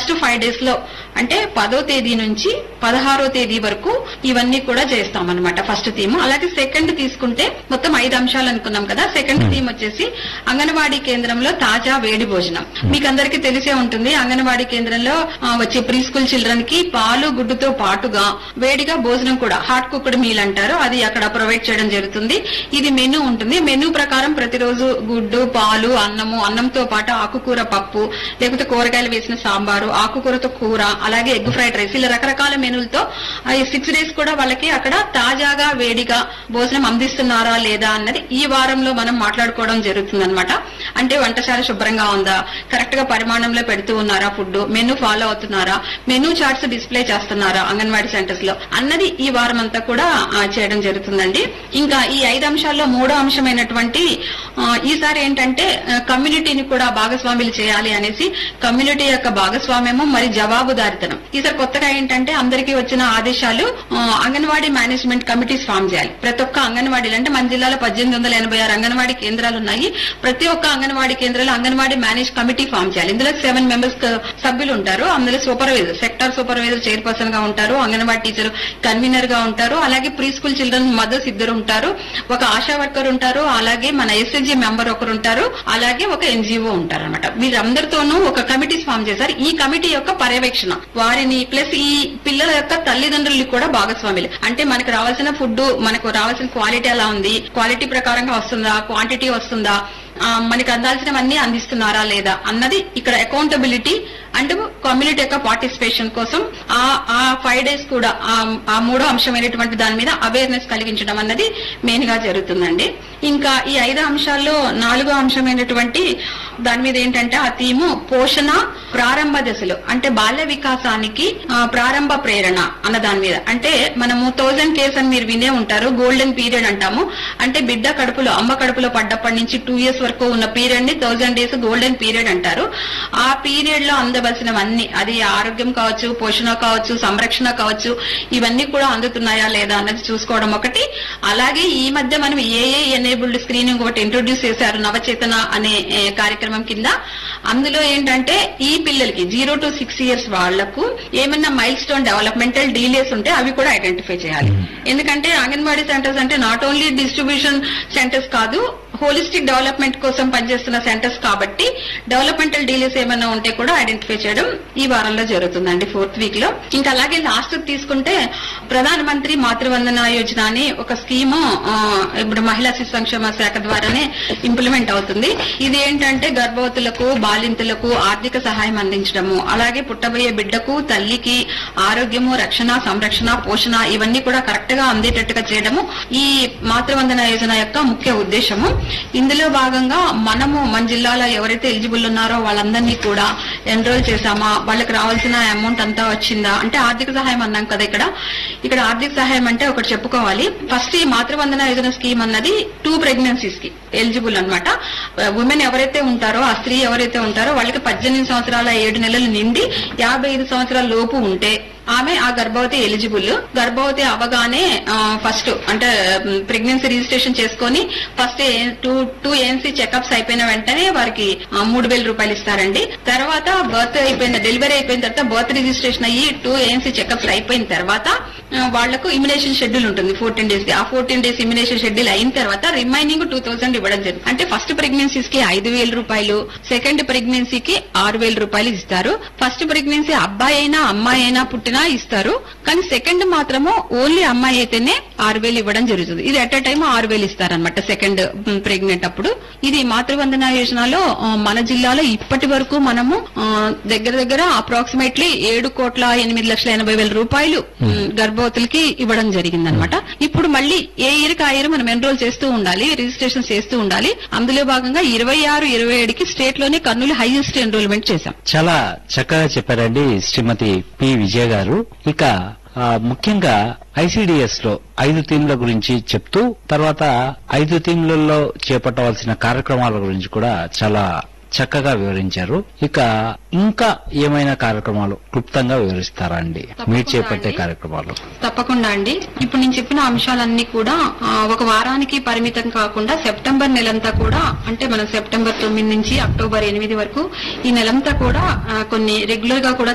First five days లో అంటే పదో తేదీ నుంచి పదహారో తేదీ వరకు ఇవన్నీ కూడా చేస్తాం అనమాట ఫస్ట్ థీమ్ అలాగే సెకండ్ తీసుకుంటే మొత్తం ఐదు అంశాలు అనుకున్నాం కదా సెకండ్ థీమ్ వచ్చేసి అంగన్వాడీ కేంద్రంలో తాజా వేడి భోజనం మీకు అందరికీ తెలిసే ఉంటుంది అంగన్వాడీ కేంద్రంలో ఆ, వచ్చే ప్రీ స్కూల్ చిల్డ్రన్ కి పాలు గుడ్డుతో పాటుగా వేడిగా భోజనం కూడా హాట్ కుక్డ్ మీల్ అంటారు అది అక్కడ ప్రొవైడ్ చేయడం జరుగుతుంది ఇది మెనూ ఉంటుంది మెనూ ప్రకారం ప్రతిరోజు గుడ్డు పాలు అన్నము అన్నంతో పాటు ఆకుకూర పప్పు లేకపోతే కూరగాయలు వేసిన సాంబారు ఆకుకూరతో కూర అలాగే ఎగ్ ఫ్రైడ్ రైస్ ఇలా రకరకాల మెనూలతో ఈ సిక్స్ డేస్ కూడా వాళ్ళకి అక్కడ తాజాగా వేడిగా భోజనం అందిస్తున్నారా లేదా అన్నది ఈ వారంలో మనం మాట్లాడుకోవడం జరుగుతుంది అంటే వంటశాల శుభ్రంగా ఉందా కరెక్ట్ గా పరిమాణంలో పెడుతూ ఉన్నారా ఫుడ్ మెనూ ఫాలో అవుతున్నారా మెనూ చార్ట్స్ డిస్ప్లే చేస్తున్నారా అంగన్వాడీ సెంటర్స్ లో అన్నది ఈ వారం అంతా కూడా ఆ, చేయడం జరుగుతుందండి ఇంకా ఈ ఐదు అంశాల్లో మూడో అంశమైనటువంటి ఆ, ఈసారి ఏంటంటే ఆ, కమ్యూనిటీని కూడా భాగస్వాములు చేయాలి అనేసి కమ్యూనిటీ యొక్క భాగస్వామ్యము మరి జవాబుదారితనం ఈసారి కొత్తగా ఏంటంటే అందరికీ వచ్చిన ఆదేశాలు ఆ, అంగన్వాడీ మేనేజ్మెంట్ కమిటీస్ ఫామ్ చేయాలి ప్రతి ఒక్క అంగన్వాడీలు అంటే మన జిల్లాలో పద్దెనిమిది వందల ఎనభై ఆరు అంగన్వాడీ కేంద్రాలు ఉన్నాయి ప్రతి ఒక్క అంగన్వాడీ కేంద్రాలు అంగన్వాడీ మేనేజ్ కమిటీ ఫామ్ చేయాలి ఇందులో సెవెన్ మెంబర్స్ సభ్యులు ఉంటారు అందులో సూపర్వైజర్ సెక్టార్ సూపర్వైజర్ చైర్పర్సన్ గా ఉంటారు అంగన్వాడీ టీచర్ కన్వీనర్ గా ఉంటారు అలాగే ప్రీ స్కూల్ చిల్డ్రన్ మదర్స్ ఇద్దరు ఉంటారు ఒక ఆశా వర్కర్ ఉంటారు అలాగే మన ఎస్ఎస్జి మెంబర్ ఒకరు ఉంటారు అలాగే ఒక ఎన్జిఓ ఉంటారు అనమాట వీరందరితోనూ ఒక కమిటీస్ ఫామ్ చేశారు ఈ కమిటీ యొక్క పర్యవేక్షణ వారిని ప్లస్ ఈ పిల్లల యొక్క తల్లిదండ్రులు కూడా భాగస్వాములు అంటే మనకు రావాల్సిన ఫుడ్ మనకు రావాల్సిన క్వాలిటీ ఎలా ఉంది క్వాలిటీ ప్రకారంగా వస్తుందా క్వాంటిటీ వస్తుందా ఆ, మనకి అందాల్సినవన్నీ అందిస్తున్నారా లేదా అన్నది ఇక్కడ అకౌంటబిలిటీ అండ్ కమ్యూనిటీ యొక్క పార్టిసిపేషన్ కోసం ఆ ఆ ఫైవ్ డేస్ కూడా ఆ- ఆ మూడో అంశమైనటువంటి దాని మీద అవేర్నెస్ కలిగించడం అన్నది మెయిన్ గా జరుగుతుందండి ఇంకా ఈ ఐదు అంశాల్లో నాలుగో అంశమైనటువంటి దాని మీద ఏంటంటే ఆ థీము పోషణ ప్రారంభ దశలో అంటే బాల్య వికాసానికి ఆ, ప్రారంభ ప్రేరణ అన్న దాని మీద అంటే మనము థౌజండ్ కేర్స్ అని మీరు వినే ఉంటారు గోల్డెన్ పీరియడ్ అంటాము అంటే బిడ్డ కడుపులో అమ్మ కడుపులో పడ్డప్పటి నుంచి టూ ఇయర్స్ వరకు ఉన్న పీరియడ్ ని థౌజండ్ డేస్ గోల్డెన్ పీరియడ్ అంటారు ఆ పీరియడ్ లో అందవలసినవన్నీ అది ఆరోగ్యం కావచ్చు పోషణ కావచ్చు సంరక్షణ కావచ్చు ఇవన్నీ కూడా అందుతున్నాయా లేదా అన్నది చూసుకోవడం ఒకటి అలాగే ఈ మధ్య మనం ఏఏ ఎనేబుల్డ్ స్క్రీనింగ్ ఒకటి ఇంట్రొడ్యూస్ చేశారు నవచేతన అనే ఏ, కార్యక్రమం కింద అందులో ఏంటంటే ఈ పిల్లలకి జీరో టు సిక్స్ ఇయర్స్ వాళ్లకు ఏమైనా మైల్ స్టోన్ డెవలప్మెంటల్ డీలేస్ ఉంటే అవి కూడా ఐడెంటిఫై చేయాలి ఎందుకంటే అంగన్వాడీ సెంటర్స్ అంటే నాట్ ఓన్లీ డిస్ట్రిబ్యూషన్ సెంటర్స్ కాదు హోలిస్టిక్ డెవలప్మెంట్ కోసం పనిచేస్తున్న సెంటర్స్ కాబట్టి డెవలప్మెంటల్ డీలేస్ ఏమైనా ఉంటే కూడా ఐడెంటిఫై చేయడం ఈ వారంలో జరుగుతుందండి ఫోర్త్ వీక్ లో ఇంకా అలాగే లాస్ట్ తీసుకుంటే ప్రధాన మంత్రి మాతృవందన యోజన అని ఒక స్కీము ఆ, ఇప్పుడు మహిళా శిశు సంక్షేమ శాఖ ద్వారానే ఇంప్లిమెంట్ అవుతుంది ఇది ఏంటంటే గర్భవతులకు బాలింతలకు ఆర్థిక సహాయం అందించడము అలాగే పుట్టబోయే బిడ్డకు తల్లికి ఆరోగ్యము రక్షణ సంరక్షణ పోషణ ఇవన్నీ కూడా కరెక్ట్ గా అందేటట్టుగా చేయడము ఈ మాతృవందన యోజన యొక్క ముఖ్య ఉద్దేశము ఇందులో భాగంగా మనము మన జిల్లాలో ఎవరైతే ఎలిజిబుల్ ఉన్నారో వాళ్ళందరినీ కూడా ఎన్రోల్ చేశామా వాళ్ళకి రావాల్సిన అమౌంట్ అంతా వచ్చిందా అంటే ఆర్థిక సహాయం అన్నాం కదా ఇక్కడ ఇక్కడ ఆర్థిక సహాయం అంటే ఒకటి చెప్పుకోవాలి ఫస్ట్ ఈ మాతృవందన యోజన స్కీమ్ అన్నది టూ ప్రెగ్నెన్సీస్ కి ఎలిజిబుల్ అనమాట ఉమెన్ ఎవరైతే ఉంటారో ఆ స్త్రీ ఎవరైతే ఉంటారో వాళ్ళకి పద్దెనిమిది సంవత్సరాల ఏడు నెలలు నిండి యాభై ఐదు సంవత్సరాల లోపు ఉంటే ఆమె ఆ గర్భవతి ఎలిజిబుల్ గర్భవతి అవగానే ఫస్ట్ అంటే ప్రెగ్నెన్సీ రిజిస్ట్రేషన్ చేసుకొని first two two ANC checkups అయిపోయిన వెంటనే వారికి ఆ, మూడు వేల రూపాయలు ఇస్తారండి తర్వాత బర్త్ అయిపోయిన డెలివరీ అయిపోయిన తర్వాత బర్త్ రిజిస్ట్రేషన్ అయ్యి టూ ఏఎన్సీ చెకప్స్ అయిపోయిన తర్వాత ఆ, వాళ్లకు ఇమ్యునేషన్ షెడ్యూల్ ఉంటుంది ఫోర్టీన్ డేస్ కి ఆ ఫోర్టీన్ డేస్ ఇమ్యునేషన్ షెడ్యూల్ అయిన తర్వాత రిమైనింగ్ టూ థౌసండ్ ఇవ్వడం జరుగుతుంది అంటే ఫస్ట్ ప్రెగ్నెన్సీస్ కి ఐదు వేల రూపాయలు సెకండ్ ప్రెగ్నెన్సీకి ఆరు వేల రూపాయలు ఇస్తారు ఫస్ట్ ప్రెగ్నెన్సీ అబ్బాయి అయినా అమ్మాయి అయినా పుట్టినా ఇస్తారు కానీ సెకండ్ మాత్రము ఓన్లీ అమ్మాయి అయితేనే ఆరు వేలు ఇవ్వడం జరుగుతుంది ఇది అట్ అ టైం ఆరు వేలు ఇస్తారనమాట సెకండ్ ప్రెగ్నెంట్ అప్పుడు ఇది మాతృవందన యోజనలో ఆ, మన జిల్లాలో ఇప్పటి వరకు మనము ఆ, దగ్గర దగ్గర అప్రాక్సిమేట్లీ ఏడు కోట్ల ఎనిమిది లక్షల ఎనభై వేల రూపాయలు ఉమ్, గర్భవతులకి ఇవ్వడం జరిగిందనమాట ఇప్పుడు మళ్ళీ ఏ ఇయర్ కి ఆ ఇయర్ మనం ఎన్రోల్ చేస్తూ ఉండాలి రిజిస్ట్రేషన్ చేస్తూ ఉండాలి అందులో భాగంగా ఇరవై ఆరు ఇరవై ఏడుకి స్టేట్ లోనే కర్నూలు హైయెస్ట్ ఎన్రోల్మెంట్ చేశాం చాలా చక్కగా చెప్పారండి శ్రీమతి పి విజయ గారు ఇక ఆ, ముఖ్యంగా ఐసిడిఎస్ లో ఐదు థీమ్ల గురించి చెప్తూ తర్వాత ఐదు థీమ్లలో చేపట్టవలసిన కార్యక్రమాల గురించి కూడా చాలా చక్కగా వివరించారు ఇక ఇంకా ఏమైనా కార్యక్రమాలు క్లుప్తంగా వివరిస్తారా అండి మీరు తప్పకుండా చేపట్టే అండి. కార్యక్రమాలు తప్పకుండా అండి ఇప్పుడు నేను చెప్పిన అంశాలన్నీ కూడా ఆ, ఒక వారానికి పరిమితం కాకుండా సెప్టెంబర్ నెలంతా కూడా అంటే మనం సెప్టెంబర్ తొమ్మిది నుంచి అక్టోబర్ ఎనిమిది వరకు ఈ నెలంతా కూడా ఆ, కొన్ని రెగ్యులర్ గా కూడా